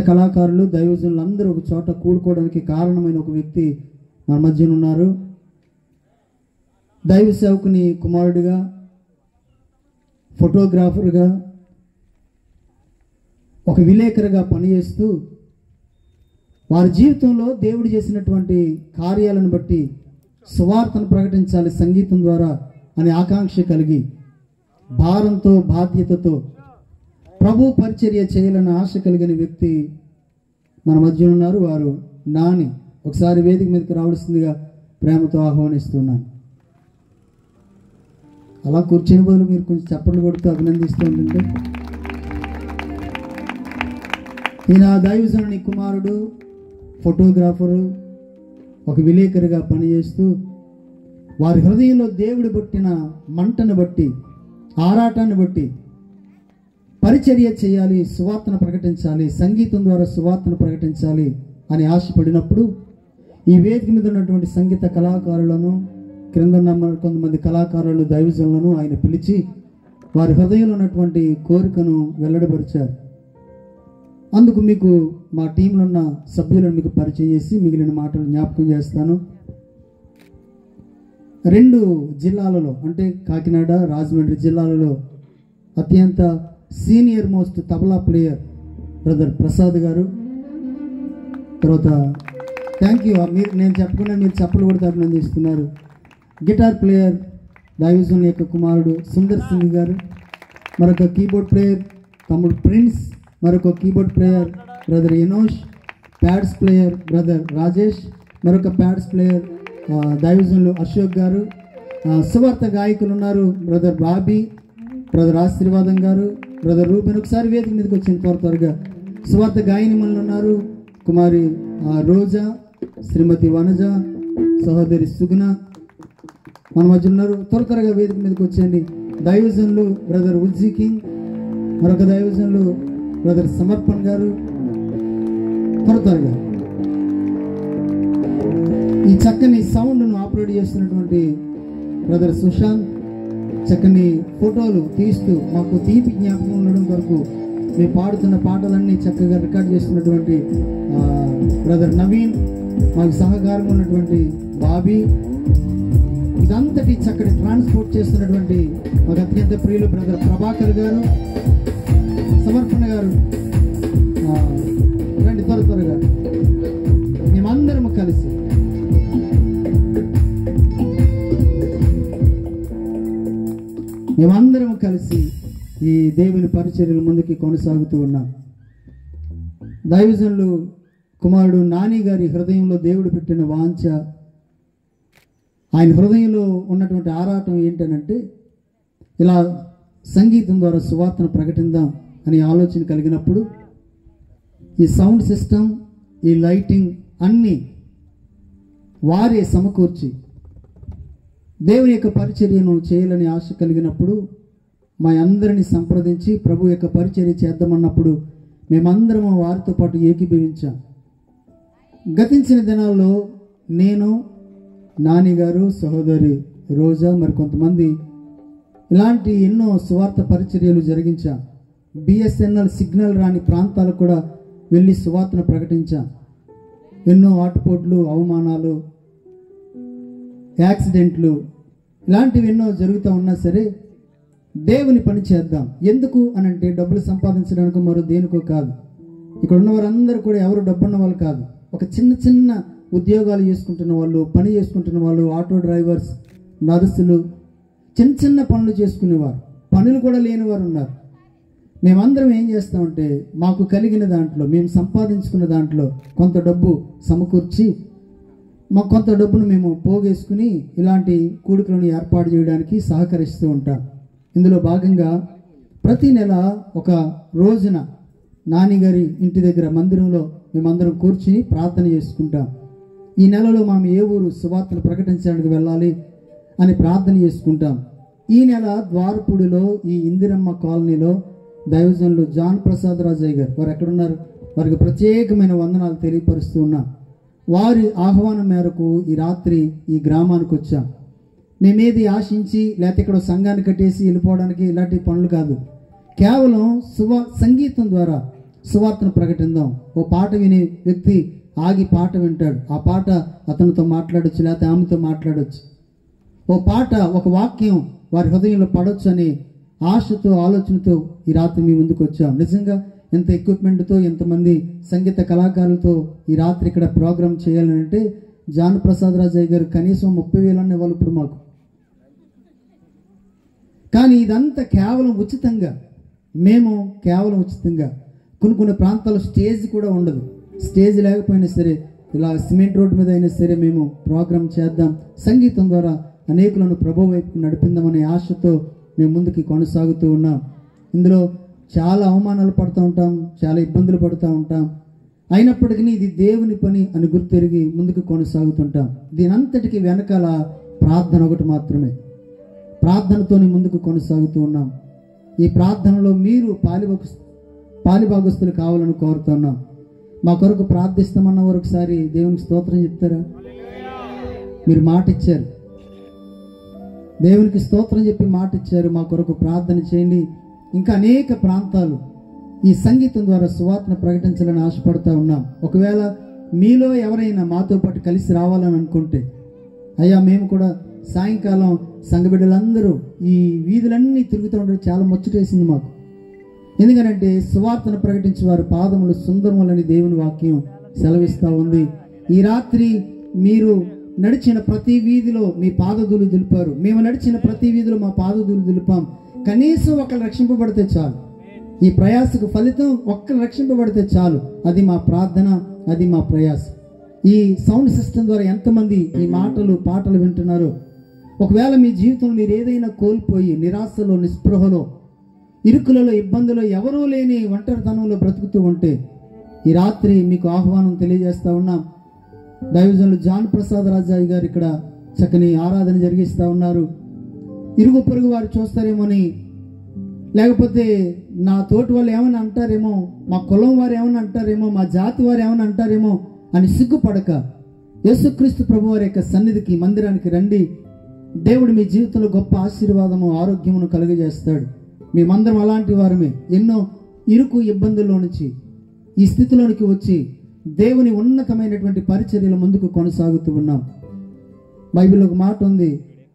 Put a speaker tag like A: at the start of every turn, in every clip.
A: కళాకారులు దైవజనులు అందరూ ఒక చోట కూడుకోవడానికి కారణమైన ఒక వ్యక్తి మన మధ్యన ఉన్నారు దైవ సేవకుని కుమారుడిగా ఫోటోగ్రాఫర్గా ఒక విలేకరుగా పనిచేస్తూ వారి జీవితంలో దేవుడు చేసినటువంటి కార్యాలను బట్టి సువార్తను ప్రకటించాలి సంగీతం ద్వారా అనే ఆకాంక్ష కలిగి భారంతో బాధ్యతతో ప్రభు పరిచర్య చేయాలని ఆశ కలిగిన వ్యక్తి మన మధ్య ఉన్నారు వారు నాని ఒకసారి వేదిక మీదకి రావాల్సిందిగా ప్రేమతో ఆహ్వానిస్తున్నాను అలా కూర్చొని బదులు మీరు కొంచెం చప్పట్లు కొడుతూ అభినందిస్తూ ఉంటుంటే ఈయన దైవజనుని కుమారుడు ఫోటోగ్రాఫరు ఒక విలేకరుగా పనిచేస్తూ వారి హృదయంలో దేవుడు పట్టిన మంటను బట్టి ఆరాటాన్ని బట్టి పరిచర్య చేయాలి సువార్తను ప్రకటించాలి సంగీతం ద్వారా సువార్తను ప్రకటించాలి అని ఆశపడినప్పుడు ఈ వేదిక మీద ఉన్నటువంటి సంగీత కళాకారులను క్రింద ఉన్న మరి కొంతమంది కళాకారులను దైవజనులను ఆయన పిలిచి వారి హృదయంలో ఉన్నటువంటి కోరికను వెల్లడిపరిచారు అందుకు మీకు మా టీంలో ఉన్న సభ్యులను మీకు పరిచయం చేసి మిగిలిన మాటలు జ్ఞాపకం చేస్తాను రెండు జిల్లాలలో అంటే కాకినాడ రాజమండ్రి జిల్లాలలో అత్యంత senior most tabla player brother Prasad garu తర్వాత థ్యాంక్ యూ మీరు నేను చెప్పకుండా మీరు చప్పలు కొడితే అభినందిస్తున్నారు గిటార్ ప్లేయర్ దైవజన్ యొక్క కుమారుడు సుందర్ సింగ్ గారు మరొక కీబోర్డ్ ప్లేయర్ తమ్ముడు ప్రిన్స్ మరొక keyboard player brother Enosh pads player brother Rajesh మరొక ప్యాడ్స్ ప్లేయర్ ఆ, దైవజనులు అశోక్ గారు ఆ, సువార్త గాయకులు ఉన్నారు బ్రదర్ బాబీ బ్రదర్ ఆశీర్వాదం గారు బ్రదర్ రూపెన్ ఒకసారి వేదిక మీదకి వచ్చిన త్వర త్వరగా సువార్త గాయని మనులు ఉన్నారు కుమారి ఆ, రోజా శ్రీమతి వనజ సహోదరి సుగుణ మన మధ్య ఉన్నారు త్వర త్వరగా వేదిక మీదకి వచ్చేయండి దైవజనులు బ్రదర్ ఉజ్జీ కింగ్ మరొక దైవజనులు బ్రదర్ సమర్పణ్ గారు త్వర త్వరగా ఈ చక్కని సౌండ్ను ఆపరేట్ చేస్తున్నటువంటి బ్రదర్ సుశాంత్ చక్కని ఫోటోలు తీస్తూ మాకు తీపి జ్ఞాపకం ఉండడం కొరకు మేము పాడుతున్న పాటలన్నీ చక్కగా రికార్డ్ చేస్తున్నటువంటి ఆ, బ్రదర్ నవీన్ మాకు సహకారం ఉన్నటువంటి బాబీ ఇదంతటి చక్కటి ట్రాన్స్పోర్ట్ చేస్తున్నటువంటి మాకు అత్యంత ప్రియులు బ్రదర్ ప్రభాకర్ గారు సమర్పణ గారు ఆ, రండి త్వర త్వరగా మేమందరం కలిసి మేమందరం కలిసి ఈ దేవుని పరిచర్యల ముందుకి కొనసాగుతూ ఉన్నాం దైవజనులు కుమారుడు నాని గారి హృదయంలో దేవుడు పెట్టిన వాంఛ ఆయన హృదయంలో ఉన్నటువంటి ఆరాటం ఏంటనంటే ఇలా సంగీతం ద్వారా సువార్తను ప్రకటిద్దాం అనే ఆలోచన కలిగినప్పుడు ఈ సౌండ్ సిస్టమ్ ఈ లైటింగ్ అన్నీ వారే సమకూర్చి దేవుని యొక్క పరిచర్యను చేయాలని ఆశ కలిగినప్పుడు మా అందరిని సంప్రదించి ప్రభు యొక్క పరిచర్య చేద్దామన్నప్పుడు మేమందరం వారితో పాటు ఏకీభవించాం గతించిన దినాల్లో నేను నాని గారు సహోదరి రోజా మరి కొంతమంది ఇలాంటి ఎన్నో సువార్త పరిచర్యలు జరిగించాం బిఎస్ఎన్ఎల్ సిగ్నల్ రాని ప్రాంతాలకు కూడా వెళ్ళి సువార్తను ప్రకటించాం ఎన్నో ఆటుపోట్లు అవమానాలు యాక్సిడెంట్లు ఇలాంటివి ఎన్నో జరుగుతూ ఉన్నా సరే దేవుని పని చేద్దాం ఎందుకు అని అంటే డబ్బులు సంపాదించడానికి మరో దేనికో కాదు ఇక్కడ ఉన్న వారందరూ కూడా ఎవరు డబ్బున్న వాళ్ళు కాదు ఒక చిన్న చిన్న ఉద్యోగాలు చేసుకుంటున్న వాళ్ళు పని చేసుకుంటున్న వాళ్ళు ఆటో డ్రైవర్స్ నర్సులు చిన్న చిన్న పనులు చేసుకునేవారు పనులు కూడా లేని వారు ఉన్నారు మేమందరం ఏం చేస్తామంటే మాకు కలిగిన దాంట్లో మేము సంపాదించుకున్న దాంట్లో కొంత డబ్బు సమకూర్చి మాకు కొంత డబ్బును మేము పోగేసుకుని ఇలాంటి కూడికలను ఏర్పాటు చేయడానికి సహకరిస్తూ ఉంటాం ఇందులో భాగంగా ప్రతి నెల ఒక రోజున నానిగారి ఇంటి దగ్గర మందిరంలో మేమందరం కూర్చుని ప్రార్థన చేసుకుంటాం ఈ నెలలో మనం ఏ ఊరు సువార్తను ప్రకటించడానికి వెళ్ళాలి అని ప్రార్థన చేసుకుంటాం ఈ నెల ద్వారపూడిలో ఈ ఇందిరమ్మ కాలనీలో దైవజనులు జాన్ ప్రసాద్ రాజయ్య గారు వారు ఎక్కడున్నారు వారికి ప్రత్యేకమైన వందనాలు తెలియపరుస్తూ ఉన్నాం వారి ఆహ్వానం మేరకు ఈ రాత్రి ఈ గ్రామానికి వచ్చాం మేమేది ఆశించి లేకపోతే ఇక్కడ ఒక సంఘాన్ని కట్టేసి వెళ్ళిపోవడానికి ఇలాంటి పనులు కాదు కేవలం సువ సంగీతం ద్వారా సువార్తను ప్రకటిద్దాం ఓ పాట వినే వ్యక్తి ఆగి పాట వింటాడు ఆ పాట అతనితో మాట్లాడొచ్చు లేకపోతే ఆమెతో మాట్లాడొచ్చు ఓ పాట ఒక వాక్యం వారి హృదయంలో పడొచ్చు అనే ఆశతో ఆలోచనతో ఈ రాత్రి మీ ముందుకు వచ్చాం నిజంగా ఎంత ఎక్విప్మెంట్తో ఎంతమంది సంగీత కళాకారులతో ఈ రాత్రి ఇక్కడ ప్రోగ్రామ్ చేయాలని అంటే జాన్ ప్రసాద్ రాజయ్య గారు కనీసం ముప్పై వేలన్న ఇవ్వాలి ఇప్పుడు మాకు కానీ ఇదంతా కేవలం ఉచితంగా మేము కేవలం ఉచితంగా కొన్ని కొన్ని ప్రాంతాల్లో స్టేజ్ కూడా ఉండదు స్టేజ్ లేకపోయినా సరే ఇలా సిమెంట్ రోడ్డు మీద అయినా సరే మేము ప్రోగ్రామ్ చేద్దాం సంగీతం ద్వారా అనేకులను ప్రభు వైపు నడిపిందామనే ఆశతో మేము ముందుకి కొనసాగుతూ ఉన్నాం ఇందులో చాలా అవమానాలు పడుతూ ఉంటాం చాలా ఇబ్బందులు పడుతూ ఉంటాం అయినప్పటికీ ఇది దేవుని పని అని గుర్తెరిగి ముందుకు కొనసాగుతుంటాం దీనంతటికి వెనకాల ప్రార్థన ఒకటి మాత్రమే ప్రార్థనతోని ముందుకు కొనసాగుతూ ఉన్నాం ఈ ప్రార్థనలో మీరు పాలిభాగ పాలిభాగస్తులు కావాలని కోరుతున్నాం మా కొరకు ప్రార్థిస్తామన్న వారు ఒకసారి దేవునికి స్తోత్రం చెప్తారా మీరు మాట ఇచ్చారు దేవునికి స్తోత్రం చెప్పి మాట ఇచ్చారు మా కొరకు ప్రార్థన చేయండి ఇంకా అనేక ప్రాంతాలు ఈ సంగీతం ద్వారా సువార్తను ప్రకటించాలని ఆశపడుతూ ఉన్నాం ఒకవేళ మీలో ఎవరైనా మాతో పాటు కలిసి రావాలని అనుకుంటే అయ్యా మేము కూడా సాయంకాలం సంఘ బిడ్డలందరూ ఈ వీధులన్నీ తిరుగుతూ ఉండడం చాలా ముచ్చటేసింది మాకు ఎందుకనంటే సువార్తను ప్రకటించే వారి పాదములు సుందరములని దేవుని వాక్యం సెలవిస్తూ ఉంది ఈ రాత్రి మీరు నడిచిన ప్రతి వీధిలో మీ పాదదులు దులిపారు మేము నడిచిన ప్రతి వీధిలో మా పాదదులు దులిపాం కనీసం ఒకరు రక్షింపబడితే చాలు ఈ ప్రయాసకు ఫలితం ఒక్కరు రక్షింపబడితే చాలు అది మా ప్రార్థన అది మా ప్రయాస ఈ సౌండ్ సిస్టమ్ ద్వారా ఎంతమంది ఈ మాటలు పాటలు వింటున్నారో ఒకవేళ మీ జీవితంలో మీరు ఏదైనా కోల్పోయి నిరాశలో నిస్పృహలో ఇరుకులలో ఇబ్బందులు ఎవరూ లేని ఒంటరితనంలో బ్రతుకుతూ ఉంటే ఈ రాత్రి మీకు ఆహ్వానం తెలియజేస్తా ఉన్నాం దైవజనులు జాన్ ప్రసాద్ రాజాయి గారు ఇక్కడ చక్కని ఆరాధన జరిగిస్తా ఉన్నారు ఇరుగు పొరుగు వారు చూస్తారేమోని లేకపోతే నా తోటి వాళ్ళు ఏమైనా అంటారేమో మా కులం వారు ఏమైనా అంటారేమో మా జాతి వారు ఏమైనా అంటారేమో అని సిగ్గుపడక యేసుక్రీస్తు ప్రభు వారి యొక్క సన్నిధికి మందిరానికి రండి దేవుడు మీ జీవితంలో గొప్ప ఆశీర్వాదము ఆరోగ్యమును కలుగజేస్తాడు మేమందరం అలాంటి వారమే ఎన్నో ఇరుకు ఇబ్బందుల్లో నుంచి ఈ స్థితిలోనికి వచ్చి దేవుని ఉన్నతమైనటువంటి పరిచర్యల ముందుకు కొనసాగుతూ ఉన్నాం బైబిల్లో ఒక మాట ఉంది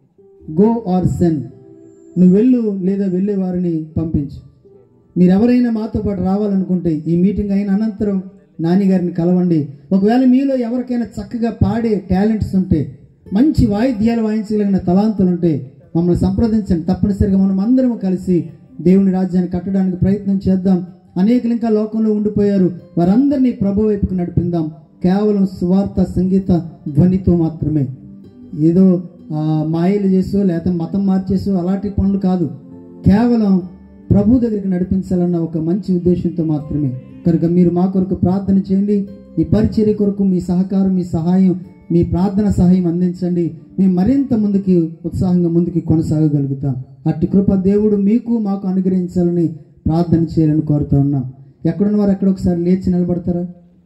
A: గో ఆర్ సెన్ నువ్వు వెళ్ళు లేదా వెళ్ళే వారిని పంపించు మీరు ఎవరైనా మాతో పాటు రావాలనుకుంటే ఈ మీటింగ్ అయిన అనంతరం నాన్నగారిని కలవండి ఒకవేళ మీలో ఎవరికైనా చక్కగా పాడే టాలెంట్స్ ఉంటే మంచి వాయిద్యాలు వాయించగలిగిన తలాంతులు ఉంటే మమ్మల్ని సంప్రదించండి తప్పనిసరిగా మనం అందరం కలిసి దేవుని రాజ్యాన్ని కట్టడానికి ప్రయత్నం చేద్దాం అనేకులు ఇంకా లోకంలో ఉండిపోయారు వారందరినీ ప్రభు వైపుకు నడిపిందాం కేవలం సువార్త సంగీత ధ్వనితో మాత్రమే ఏదో ఆ, మాయలు చేసో లేకపోతే మతం మార్చేసో అలాంటి పనులు కాదు కేవలం ప్రభు దగ్గరికి నడిపించాలన్న ఒక మంచి ఉద్దేశంతో మాత్రమే కనుక మీరు మా కొరకు ప్రార్థన చేయండి ఈ పరిచర్య కొరకు మీ సహకారం మీ సహాయం మీ ప్రార్థన సహాయం అందించండి మేము మరింత ముందుకి ఉత్సాహంగా ముందుకి కొనసాగగలుగుతాం అట్టి కృప దేవుడు మీకు మాకు అనుగ్రహించాలని ప్రార్థన చేయాలని కోరుతా ఉన్నాం ఎక్కడున్న వారు ఎక్కడ ఒకసారి లేచి నిలబడతారా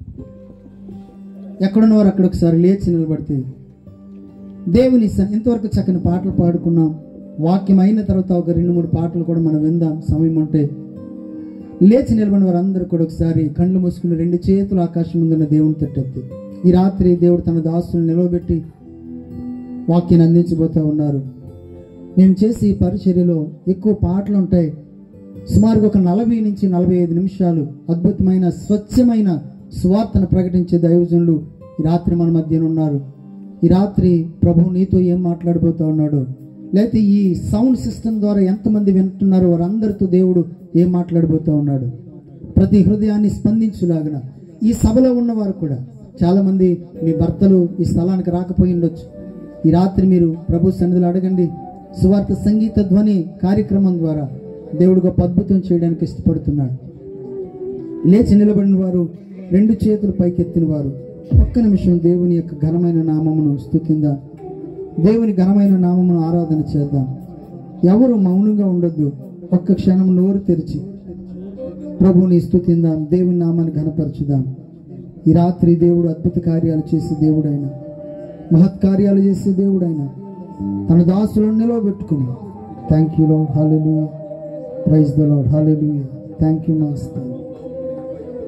A: ఎక్కడున్న వారు అక్కడ ఒకసారి లేచి నిలబడితే దేవుని సన్- ఇంతవరకు చక్కని పాటలు పాడుకున్నాం వాక్యం అయిన తర్వాత ఒక రెండు మూడు పాటలు కూడా మనం విందాం సమయం ఉంటే లేచి నిలబడిన వారందరూ కూడా ఒకసారి కళ్ళు మూసుకుని రెండు చేతులు ఆకాశం ముందున్న దేవుని తట్టెత్తి ఈ రాత్రి దేవుడు తన దాసులను నిలవబెట్టి వాక్యాన్ని అందించబోతా ఉన్నారు మేము చేసే ఈ పరిచర్యలో ఎక్కువ పాటలు ఉంటాయి సుమారుగా ఒక నలభై నుంచి నలభై ఐదు నిమిషాలు అద్భుతమైన స్వచ్ఛమైన సువార్తను ప్రకటించే దైవజనులు ఈ రాత్రి మన మధ్యన ఉన్నారు ఈ రాత్రి ప్రభు నీతో ఏం మాట్లాడబోతా ఉన్నాడో లేకపోతే ఈ సౌండ్ సిస్టమ్ ద్వారా ఎంతమంది వింటున్నారో వారందరితో దేవుడు ఏం మాట్లాడబోతా ఉన్నాడు ప్రతి హృదయాన్ని స్పందించులాగన ఈ సభలో ఉన్నవారు కూడా చాలా మంది మీ భర్తలు ఈ స్థలానికి రాకపోయి ఉండొచ్చు ఈ రాత్రి మీరు ప్రభు సన్నిధిలో అడగండి సువార్త సంగీత ధ్వని కార్యక్రమం ద్వారా దేవుడు గొప్ప అద్భుతం చేయడానికి ఇష్టపడుతున్నాడు లేచి నిలబడిన వారు రెండు చేతులు పైకెత్తిన వారు ఒక్క నిమిషం దేవుని యొక్క ఘనమైన నామమును స్థుతిందా దేవుని ఘనమైన నామమును ఆరాధన చేద్దాం ఎవరు మౌనంగా ఉండొద్దు ఒక్క క్షణం నోరు తెరిచి ప్రభుని స్థుతిందాం దేవుని నామాన్ని ఘనపరచుదాం ఈ రాత్రి దేవుడు అద్భుత కార్యాలు చేసే దేవుడైన మహత్ కార్యాలు చేసే దేవుడైన తన దాసులను నిలవబెట్టుకుని thank you Lord hallelujah praise the Lord hallelujah thank you master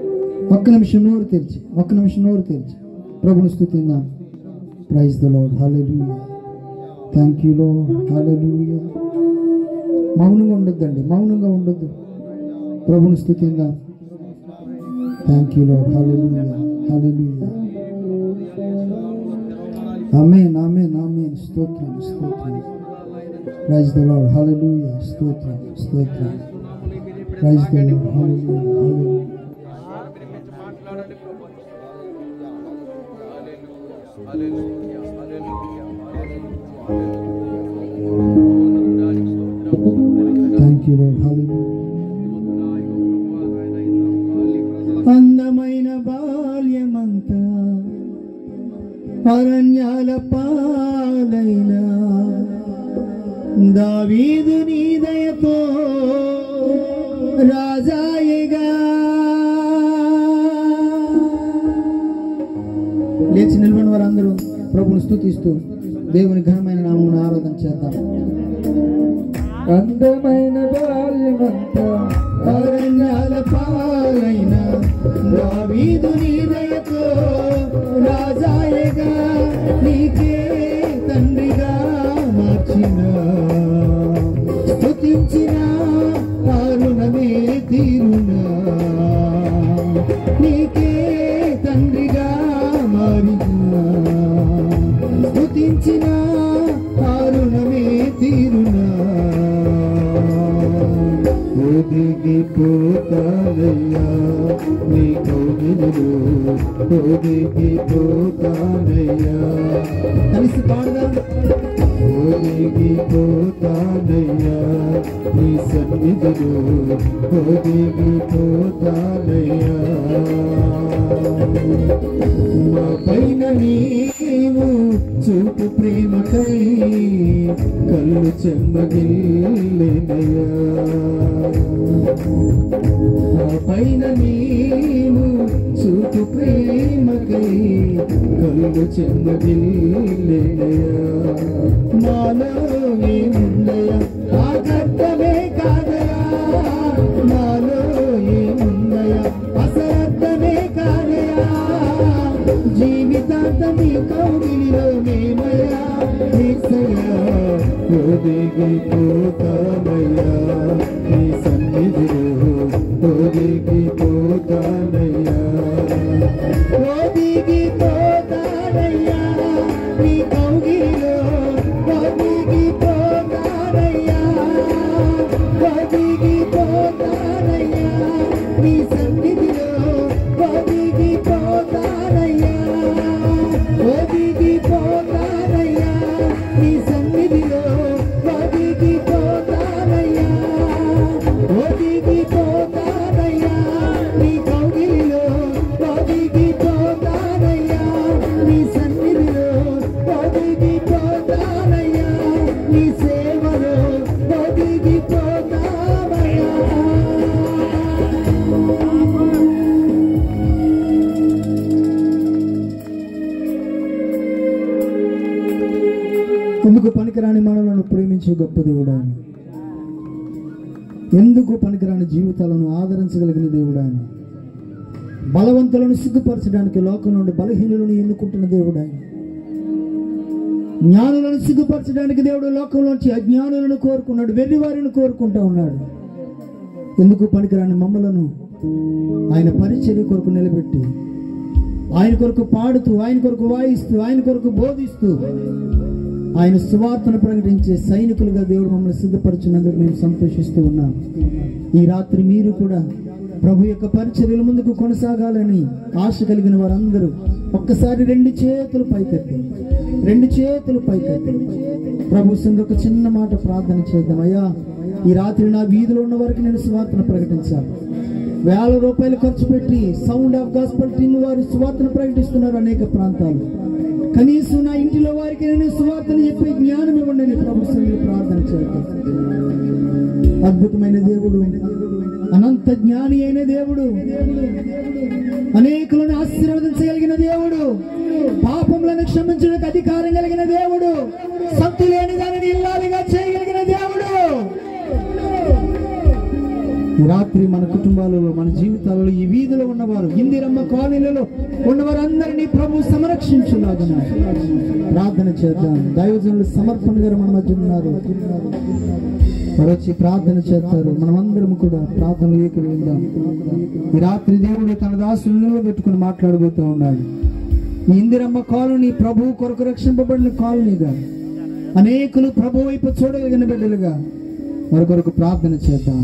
A: ఒక్క నిమిషం నోరు తెరిచి ఒక్క నిమిషం నోరు తెరిచి ప్రభుని స్థుతిందాం praise the Lord hallelujah thank you Lord hallelujah మౌనంగా ఉండొద్దండి మౌనంగా ఉండొద్దు ప్రభుని స్థుతిందాం thank you Lord hallelujah hallelujah amen amen amen స్తోత్రం స్తోత్రం ప్రైజ్ ద లార్డ్ హల్లెలూయా స్తోత్రం స్తోత్రం praise the Lord hallelujah hallelujah thank you Lord hallelujah అందమైన బాల్యమంతా అరణ్యాల పాలైన దావీదు నీ దయతో రాజాయిగా లేచి నిలబడిన వారందరూ ప్రభుని స్థుతిస్తూ దేవుని ఘనమైన నామమును ఆరాధన చేద్దాం అందమైన బాల్యమంతా అరణ్యాల పాలైన దావీదు నీ దయతో రాజాయగా నీకే తండ్రిగా మార్చిన స్తుతించిన కారుణమే తీరునా నీకే తండ్రిగా మారిన స్తుతించిన కారుణమే తీరునా ఒదిగి పోతానయ్యా నీ కౌగిలిలో ఒదిగి పోతానయ్యా కలిసి పాడదాం ఒదిగి పోతానయ్యా నీ సన్నిధిలో ఒదిగి పోతానయ్యా మా పైన నీవు చూపు ప్రేమకై కళ్ళు చెమ్మగిల్లెనయా మా పైన నీవు చూపు ప్రేమకై కళ్ళు చెమ్మగిల్లెనయా మాలో ఏముందయా ఆ గడ్డమే కాదయా మాలో ఏముందయా అసరద్దమే కాదయా జీవితాంతం నీ కౌగిలిలో మేమయ్యా ఏసయ్యా ఒదిగి పోతామయ్యా నీ సన్నిధిలో ఒదిగి పోతానయ్యా ఒదిగి పోతానయ్యా నీ కౌగిలిలో ఒదిగి పోతానయ్యా ఒదిగి పోతానయ్యా నీ సన్నిధిలో ఒదిగి పోతానయ్యా ఒదిగి పోతానయ్యా నీ సన్నిధిలో ఒదిగి పోతానయ్యా ఒదిగి పోతానయ్యా నీ కౌగిలిలో ఒదిగి పోతానయ్యా నీ సన్నిధిలో ఒదిగి పోతానయ్యా నీ సేవలో ఒదిగి పోతానయ్యా ఎందుకు పనికిరాని మనలను ప్రేమించే గొప్ప దేవుడు ఆయన ఎందుకు పనికిరాని జీవితాలను ఆదరించగలిగిన దేవుడు ఆయన బలవంతులను సిగ్గుపరచడానికి లోకం నుండి బలహీనులను ఎన్నుకుంటున్న దేవుడు ఆయన జ్ఞానులను సిగ్గుపరచడానికి దేవుడు లోకంలోంచి అజ్ఞానులను కోరుకున్నాడు వెర్రివారిని కోరుకుంటా ఉన్నాడు ఎందుకు పనికిరాని మమ్మలను ఆయన పరిచర్య కొరకు నిలబెట్టి ఆయన కొరకు పాడుతూ ఆయన కొరకు వాయిస్తూ ఆయన కొరకు బోధిస్తూ ఆయన సువార్తను ప్రకటించే సైనికులుగా దేవుడు మమ్మల్ని సిద్ధపరచున్నందుకు మేము సంతోషిస్తూ ఉన్నాం ఈ రాత్రి మీరు కూడా ప్రభు యొక్క పరిచర్యల ముందుకు కొనసాగాలని ఆశ కలిగిన వారందరూ ఒక్కసారి రెండు చేతులు పైకెత్తి రెండు చేతులు పైకెత్తి ప్రభు సంగ ఒక చిన్న మాట ప్రార్థన చేద్దాం అయ్యా ఈ రాత్రి నా వీధిలో ఉన్న వారికి నేను సువార్తను ప్రకటించాలి వేల రూపాయలు ఖర్చు పెట్టి సౌండ్ ఆఫ్ గాస్పల్ టీమ్ వారు సువార్తను ప్రకటిస్తున్నారు అనేక ప్రాంతాలు కనీసం నా ఇంటిలో వారికి నేను సువార్తను చెప్పే జ్ఞానం ఇవ్వండి అని ప్రభు సన్నిధిలో ప్రార్థన చేద్దాం అద్భుతమైన దేవుడు అనంత జ్ఞాని అయిన దేవుడు అనేకులను ఆశీర్వదించగలిగిన దేవుడు పాపములను క్షమించడానికి అధికారం కలిగిన దేవుడు సత్తు లేని దానిని ఇల్లాలిగా చేయగలిగిన దేవుడు ఈ రాత్రి మన కుటుంబాలలో మన జీవితాలలో ఈ వీధిలో ఉన్నవారు ఇందిరమ్మ కాలనీలలో ఉన్నవారందరినీ ప్రభు సంరక్షించులాగున ప్రార్థన చేద్దాం దైవజనులు సమర్పణ గారు మన మధ్య ఉన్నారు వారు వచ్చి ప్రార్థన చేస్తారు మనమందరం కూడా ప్రార్థనలు ఏకీవిందాం ఈ రాత్రి దేవుడు తన దాసులను పెట్టుకుని మాట్లాడబోతూ ఉన్నాడు ఈ ఇందిరమ్మ కాలనీ ప్రభు కొరకు రక్షింపబడిన కాలనీగా అనేకులు ప్రభు వైపు చూడగలిగిన బిడ్డలుగా వారి కొరకు ప్రార్థన చేద్దాం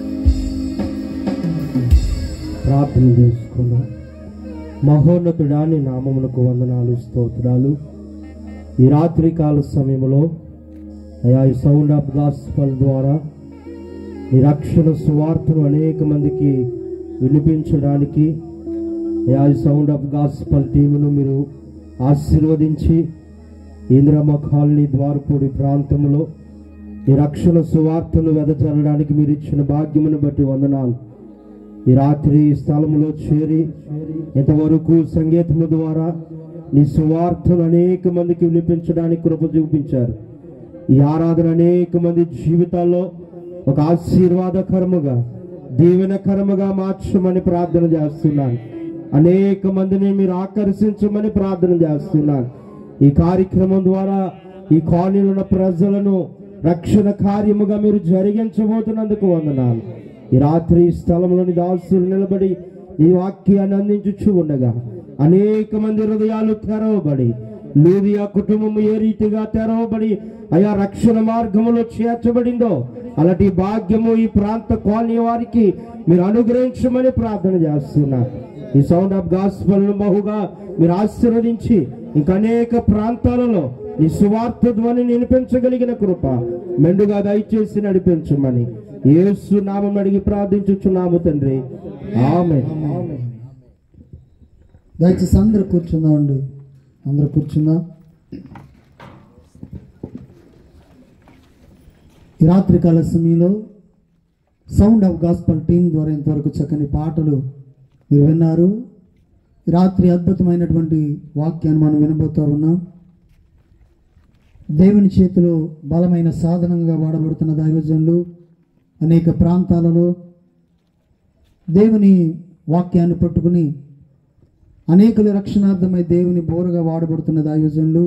B: ప్రార్థన చేసుకుందాం మహోన్నతుడా నీ నామమునకు వందనాలు స్తోత్రాలు ఈ రాత్రి కాల సమయంలో అయా ఈ సౌండ్ ఆఫ్ గాస్పల్ ద్వారా ఈ రక్షణ సువార్తను అనేక మందికి వినిపించడానికి అయా ఈ సౌండ్ ఆఫ్ గాస్పల్ టీమును మీరు ఆశీర్వదించి ఇంద్రమ్మ కాలనీ ద్వారపూడి ప్రాంతంలో ఈ రక్షణ సువార్తను వెదజల్లడానికి మీరు ఇచ్చిన భాగ్యమును బట్టి వందనాలు ఈ రాత్రి ఈ స్థలంలో చేరి ఇంతవరకు సంగీతము ద్వారా నీ సువార్తను అనేక మందికి వినిపించడానికి కృప చూపించారు ఈ ఆరాధన అనేక మంది జీవితాల్లో ఒక ఆశీర్వాదకరముగా దీవెనకరముగా మార్చమని ప్రార్థన చేస్తున్నాను అనేక మందిని మీరు ఆకర్షించమని ప్రార్థన చేస్తున్నాను ఈ కార్యక్రమం ద్వారా ఈ కాలనీలో ఉన్న ప్రజలను రక్షణ కార్యముగా మీరు జరిగించబోతున్నందుకు వందనాలు ఈ రాత్రి ఈ స్థలంలోని దాసులు నిలబడి ఈ వాక్యాన్ని అందించుచు ఉండగా అనేక మంది హృదయాలు తెరవబడి లూదియా కుటుంబం ఏ రీతిగా తెరవబడి అయా రక్షణ మార్గములో చేర్చబడిందో అలాంటి భాగ్యము ఈ ప్రాంత కాలనీ వారికి మీరు అనుగ్రహించమని ప్రార్థన చేస్తున్నా ఈ సౌండ్ ఆఫ్ గాస్పల్ బహుగా మీరు ఆశీర్వదించి ఇంకా అనేక ప్రాంతాలలో ఈ సువార్త ధ్వని వినిపించగలిగిన కృప మెండుగా దయచేసి నడిపించమని యేసు నామం అడిగి ప్రార్థించుచున్నాము తండ్రి ఆమె
A: దయచేసి అందరూ కూర్చుందాం అండి అందరూ కూర్చుందాం ఈ రాత్రికాల సమయంలో సౌండ్ ఆఫ్ గాస్పల్ టీం ద్వారా ఇంతవరకు చక్కని పాటలు మీరు విన్నారు ఈ రాత్రి అద్భుతమైనటువంటి వాక్యాన్ని మనం వినబోతూ ఉన్నాం దేవుని చేతిలో బలమైన సాధనంగా వాడబడుతున్న దైవజనులు అనేక ప్రాంతాలలో దేవుని వాక్యాన్ని పట్టుకుని అనేకుల రక్షణార్థమై దేవుని బోరుగా వాడబడుతున్న దైవజనులు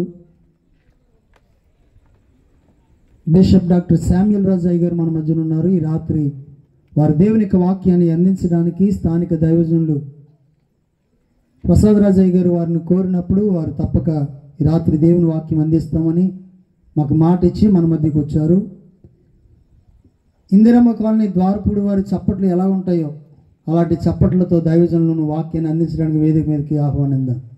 A: బిషప్ డాక్టర్ శామ్యుల్ రాజాయ్ గారు మన మధ్యన ఉన్నారు ఈ రాత్రి వారు దేవుని యొక్క వాక్యాన్ని అందించడానికి స్థానిక దైవజనులు ప్రసాద్ రాజయ్య గారు వారిని కోరినప్పుడు వారు తప్పక ఈ రాత్రి దేవుని వాక్యం అందిస్తామని మాకు మాట ఇచ్చి మన మధ్యకి వచ్చారు ఇందిరమ్మ కాలనీ ద్వారపూడి వారి చప్పట్లు ఎలా ఉంటాయో అలాంటి చప్పట్లతో దైవజనులను వాక్యాన్ని అందించడానికి వేదిక మీదకి ఆహ్వానిద్దాం